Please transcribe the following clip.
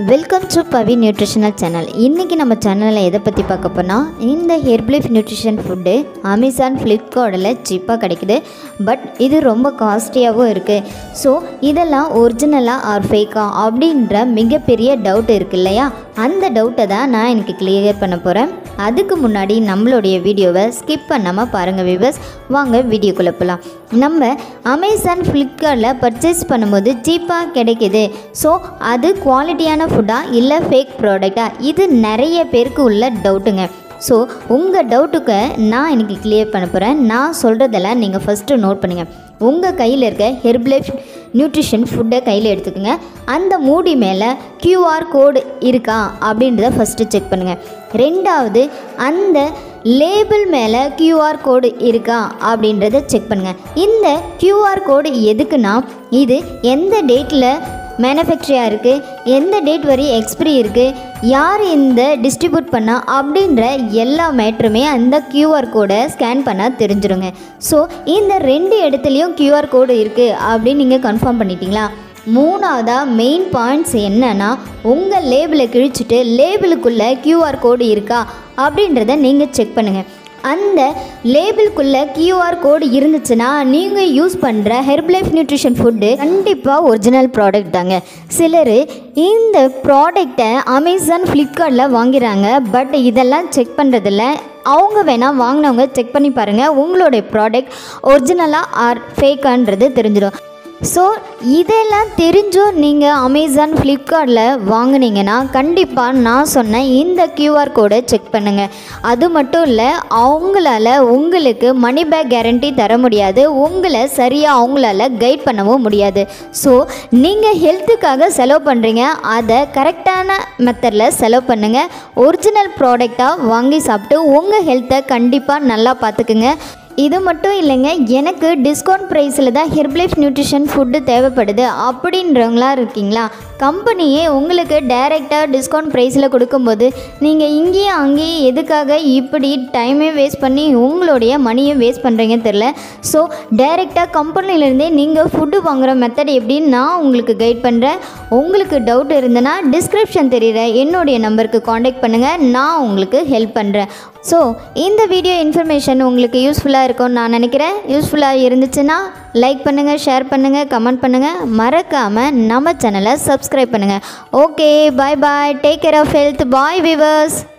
welcome to Pavi nutritional channel இன்றைக்கி நம்ம சேனலில் எதை பற்றி பார்க்க போனால் இந்த ஹெர்ப்லிஃப் நியூட்ரிஷன் ஃபுட்டு அமேசான் ஃப்ளிப்கார்ட்டில் சீப்பாக கிடைக்குது பட் இது ரொம்ப காஸ்ட்லியாகவும் இருக்குது ஸோ இதெல்லாம் ஒரிஜினலாக ஆர் ஃபேக்கா அப்படின்ற மிகப்பெரிய டவுட் இருக்கு இல்லையா அந்த டவுட்டை தான் நான் எனக்கு கிளியர் பண்ண போகிறேன் அதுக்கு முன்னாடி நம்மளுடைய வீடியோவை ஸ்கிப் பண்ணாமல் பாருங்கள் வியூவர்ஸ் வாங்க வீடியோக்குள்ளே போகலாம் நம்ம அமேசான் ஃப்ளிப்கார்ட்டில் பர்ச்சேஸ் பண்ணும்போது சீப்பாக கிடைக்குது ஸோ அது குவாலிட்டியான ஃபுட்டா இல்லை ஃபேக் ப்ராடக்டா இது நிறைய பேருக்கு உள்ள டவுட்டுங்க ஸோ உங்கள் டவுட்டுக்கு நான் இன்னைக்கு கிளியர் பண்ண போகிறேன் நான் சொல்கிறதெல்லாம் நீங்கள் ஃபஸ்ட்டு நோட் பண்ணுங்கள் உங்கள் கையில் இருக்க ஹெர்ப்லைஃப் நியூட்ரிஷன் ஃபுட்டை கையில் எடுத்துக்கோங்க அந்த மூடி மேலே QR கோடு இருக்கா அப்படின்றத ஃபஸ்ட்டு செக் பண்ணுங்கள் ரெண்டாவது அந்த லேபிள் மேலே QR கோடு இருக்கா அப்படின்றத செக் பண்ணுங்கள் இந்த QR கோடு எதுக்குன்னா இது எந்த டேட்டில் மேனுஃபேக்சரியாக இருக்குது எந்த டேட் வரை எக்ஸ்பிரி இருக்குது யார் இந்த டிஸ்ட்ரிபியூட் பண்ணா அப்படின்ற எல்லா மேட்ருமே அந்த QR கோடை ஸ்கேன் பண்ணால் தெரிஞ்சிருங்க ஸோ இந்த ரெண்டு இடத்துலையும் QR கோடு இருக்குது அப்படின்னு நீங்கள் கன்ஃபார்ம் பண்ணிட்டீங்களா மூணாவதாக மெயின் பாயிண்ட்ஸ் என்னன்னா உங்கள் லேபிளை கிழிச்சிட்டு லேபிளுக்குள்ளே QR கோடு இருக்கா அப்படின்றத நீங்கள் செக் பண்ணுங்கள் அந்த லேபிள்குள்ளே QR கோடு இருந்துச்சுன்னா நீங்கள் யூஸ் பண்ணுற ஹெர்ப்லைஃப் நியூட்ரிஷன் ஃபுட்டு கண்டிப்பாக ஒரிஜினல் ப்ராடக்ட் தாங்க சிலர் இந்த ப்ராடக்டை அமேசான் ஃப்ளிப்கார்ட்டில் வாங்கிறாங்க பட் இதெல்லாம் செக் பண்ணுறதில்ல அவங்க வேணால் வாங்கினவங்க செக் பண்ணி பாருங்கள் உங்களுடைய ப்ராடக்ட் ஒரிஜினலாக ஆர் ஃபேக்கான்றது தெரிஞ்சிடும் ஸோ இதெல்லாம் தெரிஞ்சும் நீங்கள் அமேசான் ஃப்ளிப்கார்ட்டில் வாங்குனீங்கன்னா கண்டிப்பாக நான் சொன்ன இந்த QR கோடை செக் பண்ணுங்கள் அது மட்டும் இல்லை அவங்களால உங்களுக்கு மணி பேக் கேரண்டி தர முடியாது உங்களை சரியாக அவங்களால கைட் பண்ணவும் முடியாது ஸோ நீங்கள் ஹெல்த்துக்காக செலவு பண்ணுறீங்க அதை கரெக்டான மெத்தடில் செலவு பண்ணுங்கள் ஒரிஜினல் ப்ராடக்டாக வாங்கி சாப்பிட்டு உங்கள் ஹெல்த்தை கண்டிப்பாக நல்லா பார்த்துக்குங்க இது மட்டும் இல்லைங்க எனக்கு டிஸ்கவுண்ட் ப்ரைஸில் தான் ஹெர்ப்லைஃப் நியூட்ரிஷன் ஃபுட்டு தேவைப்படுது அப்படின்றவங்களா இருக்கீங்களா கம்பெனியே உங்களுக்கு டைரெக்டாக டிஸ்கவுண்ட் ப்ரைஸில் கொடுக்கும்போது நீங்கள் இங்கேயும் அங்கேயும் எதுக்காக இப்படி டைமே வேஸ்ட் பண்ணி உங்களுடைய மணியை வேஸ்ட் பண்ணுறீங்க தெரில ஸோ டைரெக்டாக கம்பெனிலேருந்தே நீங்கள் ஃபுட்டு வாங்குகிற மெத்தட் எப்படின்னு நான் உங்களுக்கு கைட் பண்ணுறேன் உங்களுக்கு டவுட் இருந்ததுன்னா டிஸ்கிரிப்ஷன் தெரியுற என்னுடைய நம்பருக்கு காண்டாக்ட் பண்ணுங்கள் நான் உங்களுக்கு ஹெல்ப் பண்ணுறேன் ஸோ இந்த வீடியோ இன்ஃபர்மேஷன் உங்களுக்கு யூஸ்ஃபுல்லாக இருக்கும்னு நான் நினைக்கிறேன் யூஸ்ஃபுல்லாக இருந்துச்சுன்னா லைக் பண்ணுங்கள் ஷேர் பண்ணுங்கள் கமெண்ட் பண்ணுங்கள் மறக்காமல் நம்ம சேனலை சப்ஸ்கிரைப் பண்ணுங்கள் okay bye bye take care of health bye viewers